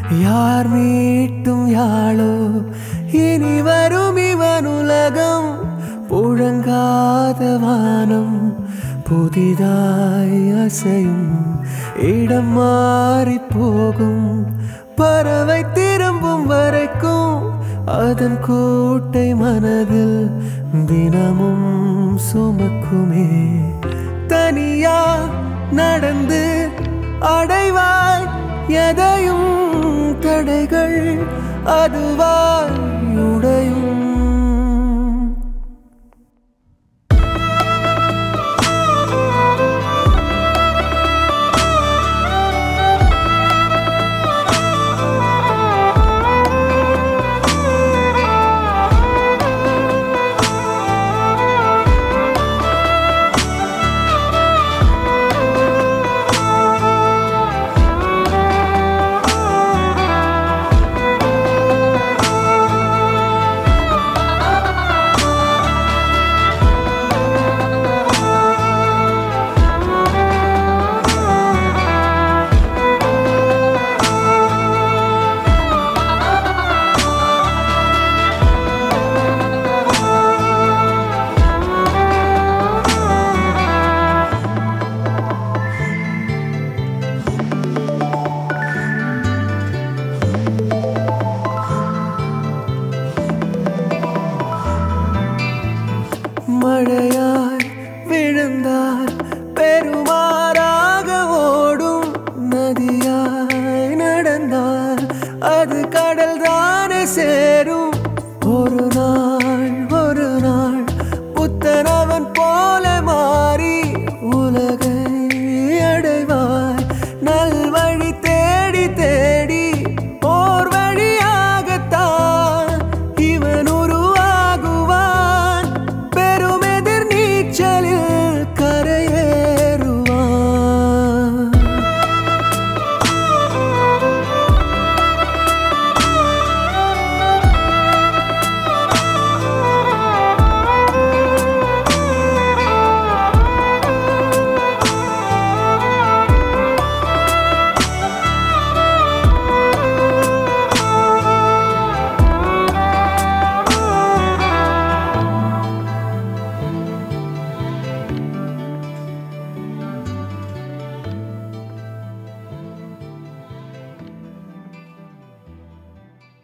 யார் மீட்டும் யாழோ இனி வரும் இவன் உலகம் புழங்காத வானம் புதிதாய் அசையும் இடம் மாறி போகும் பறவை திரும்பும் வரைக்கும் அதன் கூட்டை மனதில் தினமும் சுமக்குமே தனியா நடந்து அடைவாய் எதையும் தடைகள் அதுவாய் உடையும் மழையாய் விழுந்தால் பெருமாறாக ஓடும் நதியாய் நடந்தால் அது கடல் தானே சேரும்